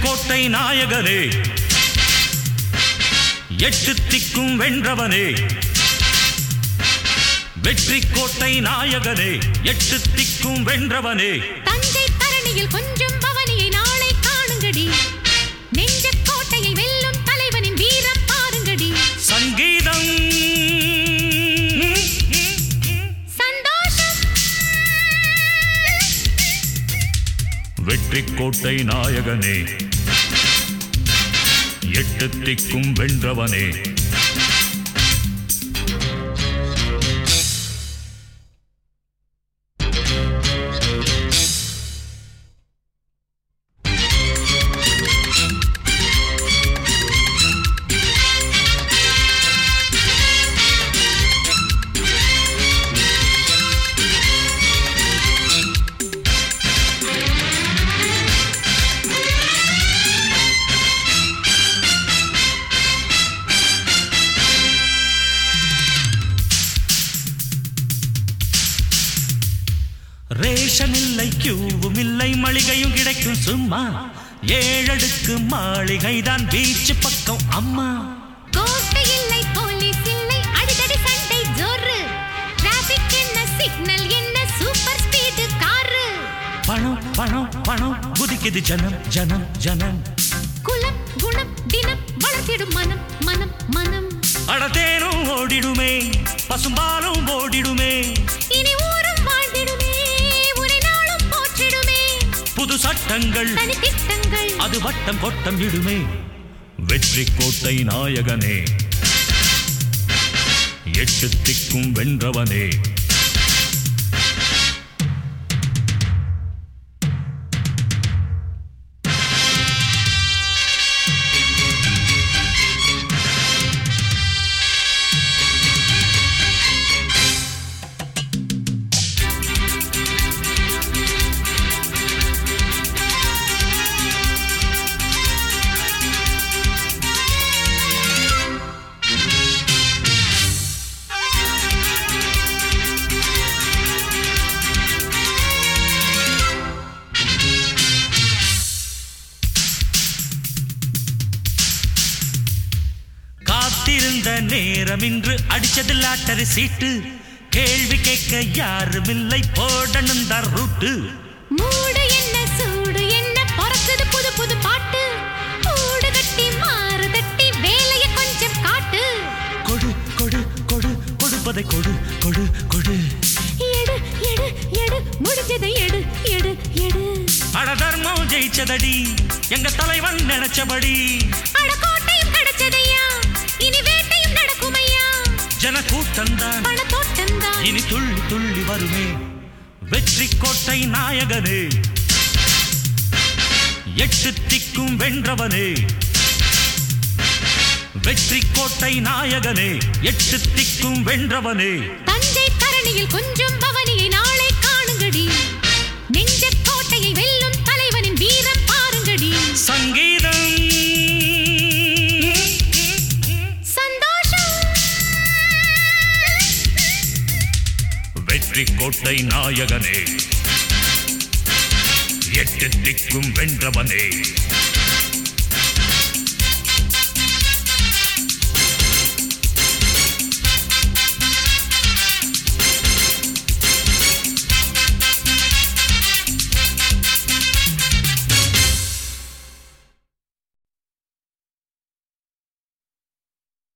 கோட்டை நாயகனே எட்டு திக்கும் வென்றவனே வெற்றி கோட்டை நாயகனே எட்டு திக்கும் வென்றவனே தஞ்சை தரணியில் கொஞ்சம் பவனியை நாளை காணுங்கடி நெஞ்ச கோட்டையை வெல்லும் தலைவனின் வீரம் பாருங்கடி சங்கீதம் சந்தோஷம் வெற்றி கோட்டை நாயகனே எட்டு திக்கும் வென்றவனே ரேஷன் இல்லை கியூவும் இல்லை மளிகையும் கிடைக்கும் சும்மா ஏழடுக்கு மாளிகைதான் பீச் பக்கம் அம்மா கோட்டை இல்லை போலீஸ் இல்லை அடிதடி சண்டை ஜோறு டிராபிக் என்ன சிக்னல் என்ன சூப்பர் ஸ்பீடு காரு பணம் பணம் பணம் குதிக்குது ஜனம் ஜனம் ஜனம் குலம் குணம் தினம் வளர்த்திடும் மனம் மனம் மனம் அடத்தேனும் ஓடிடுமே பசும்பாலும் ஓடிடுமே இனி ஊரும் வாழ்ந்திடுமே உரை நாளும் போற்றிடுமே புது சட்டங்கள் தனி திட்டங்கள் அது வட்டம் கொட்டம் விடுமே வெற்றி கோட்டை நாயகனே எட்டு திக்கும் வென்றவனே காத்திருந்த நேரம் இன்று அடிச்சது லாட்டரி சீட்டு கேள்வி கேட்க யாருமில்லை போடணும் தான் ரூட்டு மூடு என்ன சூடு என்ன பொறக்குது புது புது பாட்டு கூடு கட்டி மாறு தட்டி வேலைய கொஞ்சம் காட்டு கொடு கொடு கொடு கொடுப்பதை கொடு கொடு கொடு எடு எடு எடு முடிஞ்சதை எடு எடு எடு அட தர்மம் ஜெயிச்சதடி எங்க தலைவன் நினைச்சபடி அட கோட்டையும் கிடைச்சதையா இனி வேட்டையும் நடக்குமையா ஜன கூட்டம்தான் பண தோட்டம்தான் இனி துள்ளி துள்ளி வருமே வெற்றி கோட்டை நாயகனே எட்டு திக்கும் வென்றவனே வெற்றி கோட்டை நாயகனே எட்டு திக்கும் வென்றவனே தஞ்சை தரணியில் கொஞ்சம் பவனியை நாளை காணுங்கடி நெஞ்ச கோட்டையை வெல்லும் தலைவனின் வீரம் பாருங்கடி சங்கீதம் சந்தோஷம் வெற்றி கோட்டை நாயகனே எட்டு திக்கும் வென்றவனே